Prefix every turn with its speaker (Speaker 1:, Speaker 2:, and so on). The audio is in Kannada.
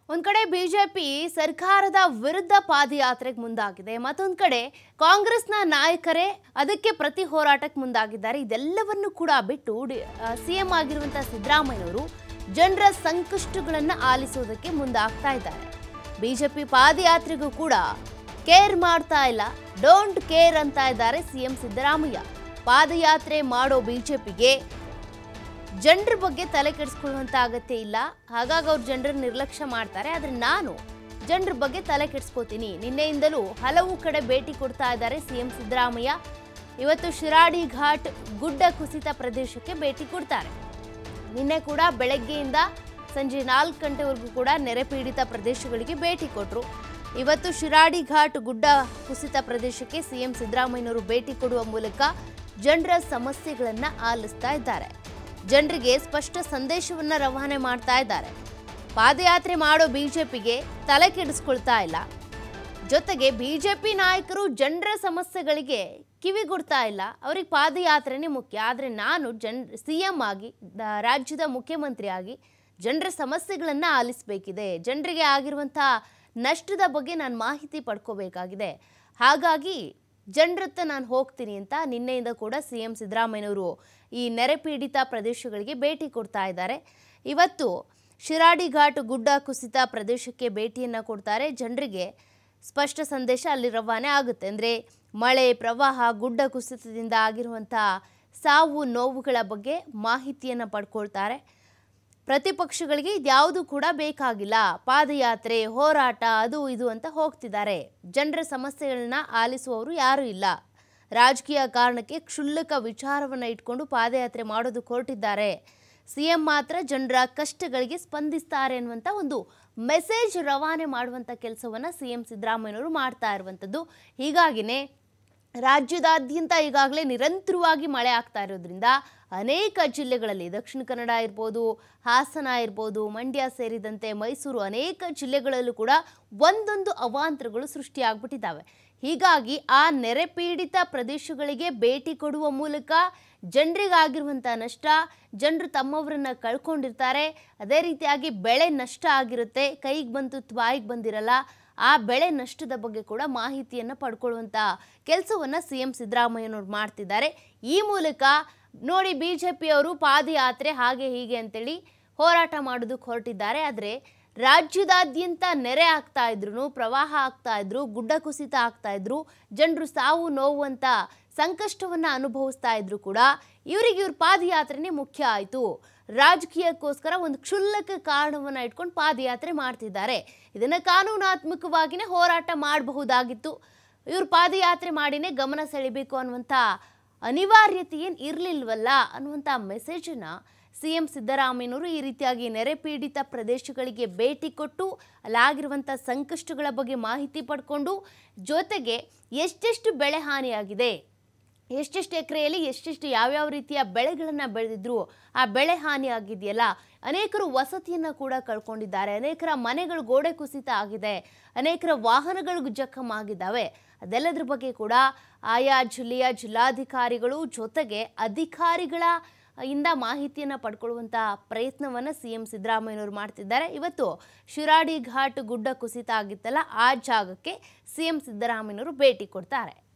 Speaker 1: ಒಂದ್ ಕಡೆ ಬಿಜೆಪಿ ಸರ್ಕಾರದ ವಿರುದ್ಧ ಪಾದಯಾತ್ರೆಗೆ ಮುಂದಾಗಿದೆ ಮತ್ತೊಂದ್ ಕಡೆ ಕಾಂಗ್ರೆಸ್ನ ನಾಯಕರೇ ಅದಕ್ಕೆ ಪ್ರತಿ ಹೋರಾಟಕ್ಕೆ ಮುಂದಾಗಿದ್ದಾರೆ ಇದೆಲ್ಲವನ್ನು ಕೂಡ ಬಿಟ್ಟು ಸಿಎಂ ಆಗಿರುವಂತಹ ಸಿದ್ದರಾಮಯ್ಯನವರು ಜನರ ಸಂಕಷ್ಟಗಳನ್ನ ಆಲಿಸೋದಕ್ಕೆ ಮುಂದಾಗ್ತಾ ಇದ್ದಾರೆ ಬಿಜೆಪಿ ಪಾದಯಾತ್ರೆಗೂ ಕೂಡ ಕೇರ್ ಮಾಡ್ತಾ ಇಲ್ಲ ಡೋಂಟ್ ಕೇರ್ ಅಂತ ಇದ್ದಾರೆ ಸಿಎಂ ಸಿದ್ದರಾಮಯ್ಯ ಪಾದಯಾತ್ರೆ ಮಾಡೋ ಬಿಜೆಪಿಗೆ ಜನರ ಬಗ್ಗೆ ತಲೆ ಕೆಡಿಸ್ಕೊಳ್ಳುವಂತ ಅಗತ್ಯ ಇಲ್ಲ ಹಾಗಾಗಿ ಅವ್ರು ಜನರ ನಿರ್ಲಕ್ಷ್ಯ ಮಾಡ್ತಾರೆ ಆದ್ರೆ ನಾನು ಜನರ ಬಗ್ಗೆ ತಲೆ ಕೆಡಿಸ್ಕೋತೀನಿ ನಿನ್ನೆಯಿಂದಲೂ ಹಲವು ಕಡೆ ಭೇಟಿ ಕೊಡ್ತಾ ಇದ್ದಾರೆ ಸಿಎಂ ಸಿದ್ದರಾಮಯ್ಯ ಇವತ್ತು ಶಿರಾಡಿ ಘಾಟ್ ಗುಡ್ಡ ಕುಸಿತ ಪ್ರದೇಶಕ್ಕೆ ಭೇಟಿ ಕೊಡ್ತಾರೆ ನಿನ್ನೆ ಕೂಡ ಬೆಳಗ್ಗೆಯಿಂದ ಸಂಜೆ ನಾಲ್ಕು ಗಂಟೆವರೆಗೂ ಕೂಡ ನೆರೆ ಪೀಡಿತ ಪ್ರದೇಶಗಳಿಗೆ ಭೇಟಿ ಕೊಟ್ಟರು ಇವತ್ತು ಶಿರಾಡಿ ಘಾಟ್ ಗುಡ್ಡ ಕುಸಿತ ಪ್ರದೇಶಕ್ಕೆ ಸಿಎಂ ಸಿದ್ದರಾಮಯ್ಯನವರು ಭೇಟಿ ಕೊಡುವ ಮೂಲಕ ಜನರ ಸಮಸ್ಯೆಗಳನ್ನ ಆಲಿಸ್ತಾ ಇದ್ದಾರೆ ಜನರಿಗೆ ಸ್ಪಷ್ಟ ಸಂದೇಶವನ್ನ ರವಾನೆ ಮಾಡ್ತಾ ಇದ್ದಾರೆ ಪಾದಯಾತ್ರೆ ಮಾಡೋ ಬಿಜೆಪಿಗೆ ತಲೆ ಕೆಡಿಸ್ಕೊಳ್ತಾ ಇಲ್ಲ ಜೊತೆಗೆ ಬಿಜೆಪಿ ನಾಯಕರು ಜನರ ಸಮಸ್ಯೆಗಳಿಗೆ ಕಿವಿಗೊಡ್ತಾ ಇಲ್ಲ ಅವ್ರಿಗೆ ಪಾದಯಾತ್ರೆನೇ ಮುಖ್ಯ ಆದರೆ ನಾನು ಜನ್ ಸಿ ಎಂ ಆಗಿ ದ- ರಾಜ್ಯದ ಮುಖ್ಯಮಂತ್ರಿ ಆಗಿ ಜನರ ಸಮಸ್ಯೆಗಳನ್ನು ಆಲಿಸಬೇಕಿದೆ ಜನರಿಗೆ ಆಗಿರುವಂಥ ನಷ್ಟದ ಬಗ್ಗೆ ನಾನು ಮಾಹಿತಿ ಪಡ್ಕೋಬೇಕಾಗಿದೆ ಹಾಗಾಗಿ ಜನರತ್ತ ನಾನು ಹೋಗ್ತೀನಿ ಅಂತ ನಿನ್ನೆಯಿಂದ ಕೂಡ ಸಿ ಎಂ ಸಿದ್ದರಾಮಯ್ಯನವರು ಈ ನೆರೆ ಪೀಡಿತ ಪ್ರದೇಶಗಳಿಗೆ ಭೇಟಿ ಕೊಡ್ತಾ ಇದ್ದಾರೆ ಇವತ್ತು ಶಿರಾಡಿ ಘಾಟ್ ಗುಡ್ಡ ಕುಸಿತ ಪ್ರದೇಶಕ್ಕೆ ಭೇಟಿಯನ್ನು ಕೊಡ್ತಾರೆ ಜನರಿಗೆ ಸ್ಪಷ್ಟ ಸಂದೇಶ ಅಲ್ಲಿ ರವಾನೆ ಆಗುತ್ತೆ ಅಂದರೆ ಮಳೆ ಪ್ರವಾಹ ಗುಡ್ಡ ಕುಸಿತದಿಂದ ಆಗಿರುವಂಥ ಸಾವು ನೋವುಗಳ ಬಗ್ಗೆ ಮಾಹಿತಿಯನ್ನು ಪಡ್ಕೊಳ್ತಾರೆ ಪ್ರತಿಪಕ್ಷಗಳಿಗೆ ಇದ್ಯಾವುದು ಕೂಡ ಬೇಕಾಗಿಲ್ಲ ಪಾದಯಾತ್ರೆ ಹೋರಾಟ ಅದು ಇದು ಅಂತ ಹೋಗ್ತಿದ್ದಾರೆ ಜನರ ಸಮಸ್ಯೆಗಳನ್ನ ಆಲಿಸುವವರು ಯಾರೂ ಇಲ್ಲ ರಾಜಕೀಯ ಕಾರಣಕ್ಕೆ ಕ್ಷುಲ್ಲಕ ವಿಚಾರವನ್ನು ಇಟ್ಕೊಂಡು ಪಾದಯಾತ್ರೆ ಮಾಡೋದಕ್ಕೆ ಹೊರಟಿದ್ದಾರೆ ಸಿಎಂ ಮಾತ್ರ ಜನರ ಕಷ್ಟಗಳಿಗೆ ಸ್ಪಂದಿಸ್ತಾರೆ ಅನ್ನುವಂಥ ಒಂದು ಮೆಸೇಜ್ ರವಾನೆ ಮಾಡುವಂಥ ಕೆಲಸವನ್ನು ಸಿಎಂ ಸಿದ್ದರಾಮಯ್ಯನವರು ಮಾಡ್ತಾ ಇರುವಂಥದ್ದು ಹೀಗಾಗಿನೇ ರಾಜ್ಯದಾದ್ಯಂತ ಈಗಾಗಲೇ ನಿರಂತರವಾಗಿ ಮಳೆ ಆಗ್ತಾ ಇರೋದ್ರಿಂದ ಅನೇಕ ಜಿಲ್ಲೆಗಳಲ್ಲಿ ದಕ್ಷಿಣ ಕನ್ನಡ ಇರ್ಬೋದು ಹಾಸನ ಇರ್ಬೋದು ಮಂಡ್ಯ ಸೇರಿದಂತೆ ಮೈಸೂರು ಅನೇಕ ಜಿಲ್ಲೆಗಳಲ್ಲೂ ಕೂಡ ಒಂದೊಂದು ಅವಾಂತರಗಳು ಸೃಷ್ಟಿಯಾಗ್ಬಿಟ್ಟಿದ್ದಾವೆ ಹೀಗಾಗಿ ಆ ನೆರೆ ಪೀಡಿತ ಪ್ರದೇಶಗಳಿಗೆ ಭೇಟಿ ಕೊಡುವ ಮೂಲಕ ಜನರಿಗಾಗಿರುವಂಥ ನಷ್ಟ ಜನರು ತಮ್ಮವರನ್ನ ಕಳ್ಕೊಂಡಿರ್ತಾರೆ ಅದೇ ರೀತಿಯಾಗಿ ಬೆಳೆ ನಷ್ಟ ಆಗಿರುತ್ತೆ ಕೈಗೆ ಬಂತು ಬಾಯಿಗೆ ಬಂದಿರಲ್ಲ ಆ ಬೆಳೆ ನಷ್ಟದ ಬಗ್ಗೆ ಕೂಡ ಮಾಹಿತಿಯನ್ನು ಪಡ್ಕೊಳ್ಳುವಂಥ ಕೆಲಸವನ್ನು ಸಿ ಎಂ ಸಿದ್ದರಾಮಯ್ಯನವ್ರು ಮಾಡ್ತಿದ್ದಾರೆ ಈ ಮೂಲಕ ನೋಡಿ ಬಿ ಜೆ ಪಿಯವರು ಪಾದಯಾತ್ರೆ ಹಾಗೆ ಹೀಗೆ ಅಂತೇಳಿ ಹೋರಾಟ ಮಾಡೋದಕ್ಕೆ ಹೊರಟಿದ್ದಾರೆ ಆದರೆ ರಾಜ್ಯದಾದ್ಯಂತ ನೆರೆ ಆಗ್ತಾ ಇದ್ರು ಪ್ರವಾಹ ಆಗ್ತಾ ಇದ್ರು ಗುಡ್ಡ ಕುಸಿತ ಆಗ್ತಾ ಇದ್ರು ಜನರು ಸಾವು ನೋವು ಅಂತ ಸಂಕಷ್ಟವನ್ನ ಅನುಭವಿಸ್ತಾ ಇದ್ರು ಕೂಡ ಇವರಿಗೆ ಇವ್ರ ಪಾದಯಾತ್ರೆನೇ ಮುಖ್ಯ ಆಯಿತು ರಾಜಕೀಯಕ್ಕೋಸ್ಕರ ಒಂದು ಕ್ಷುಲ್ಲಕ ಕಾರಣವನ್ನ ಇಟ್ಕೊಂಡು ಪಾದಯಾತ್ರೆ ಮಾಡ್ತಿದ್ದಾರೆ ಇದನ್ನ ಕಾನೂನಾತ್ಮಕವಾಗಿನೇ ಹೋರಾಟ ಮಾಡಬಹುದಾಗಿತ್ತು ಇವ್ರು ಪಾದಯಾತ್ರೆ ಮಾಡಿನೇ ಗಮನ ಸೆಳಿಬೇಕು ಅನ್ನುವಂಥ ಅನಿವಾರ್ಯತೆ ಏನು ಇರಲಿಲ್ವಲ್ಲ ಅನ್ನುವಂಥ ಮೆಸೇಜನ್ನು ಸಿ ಎಂ ಸಿದ್ದರಾಮಯ್ಯನವರು ಈ ರೀತಿಯಾಗಿ ನೆರೆ ಪೀಡಿತ ಪ್ರದೇಶಗಳಿಗೆ ಭೇಟಿ ಕೊಟ್ಟು ಅಲ್ಲಾಗಿರುವಂಥ ಸಂಕಷ್ಟಗಳ ಬಗ್ಗೆ ಮಾಹಿತಿ ಪಡ್ಕೊಂಡು ಜೊತೆಗೆ ಎಷ್ಟೆಷ್ಟು ಬೆಳೆ ಹಾನಿಯಾಗಿದೆ ಎಷ್ಟೆಷ್ಟು ಎಕರೆಯಲ್ಲಿ ಎಷ್ಟೆಷ್ಟು ಯಾವ್ಯಾವ ರೀತಿಯ ಬೆಳೆಗಳನ್ನು ಬೆಳೆದಿದ್ರು ಆ ಬೆಳೆ ಹಾನಿ ಆಗಿದೆಯಲ್ಲ ಅನೇಕರು ವಸತಿಯನ್ನು ಕೂಡ ಕಳ್ಕೊಂಡಿದ್ದಾರೆ ಅನೇಕರ ಮನೆಗಳು ಗೋಡೆ ಕುಸಿತ ಆಗಿದೆ ಅನೇಕರ ವಾಹನಗಳು ಜಖಮ್ ಆಗಿದ್ದಾವೆ ಅದೆಲ್ಲದ್ರ ಬಗ್ಗೆ ಕೂಡ ಆಯಾ ಜಿಲ್ಲೆಯ ಜಿಲ್ಲಾಧಿಕಾರಿಗಳು ಜೊತೆಗೆ ಅಧಿಕಾರಿಗಳ ಇಂದ ಮಾಹಿತಿಯನ್ನು ಪಡ್ಕೊಳ್ಳುವಂಥ ಪ್ರಯತ್ನವನ್ನು ಸಿ ಎಂ ಸಿದ್ದರಾಮಯ್ಯನವರು ಮಾಡ್ತಿದ್ದಾರೆ ಇವತ್ತು ಶಿರಾಡಿ ಘಾಟ್ ಗುಡ್ಡ ಕುಸಿತ ಆಗಿತ್ತಲ್ಲ ಆ ಜಾಗಕ್ಕೆ ಸಿ ಎಂ ಸಿದ್ದರಾಮಯ್ಯನವರು ಭೇಟಿ ಕೊಡ್ತಾರೆ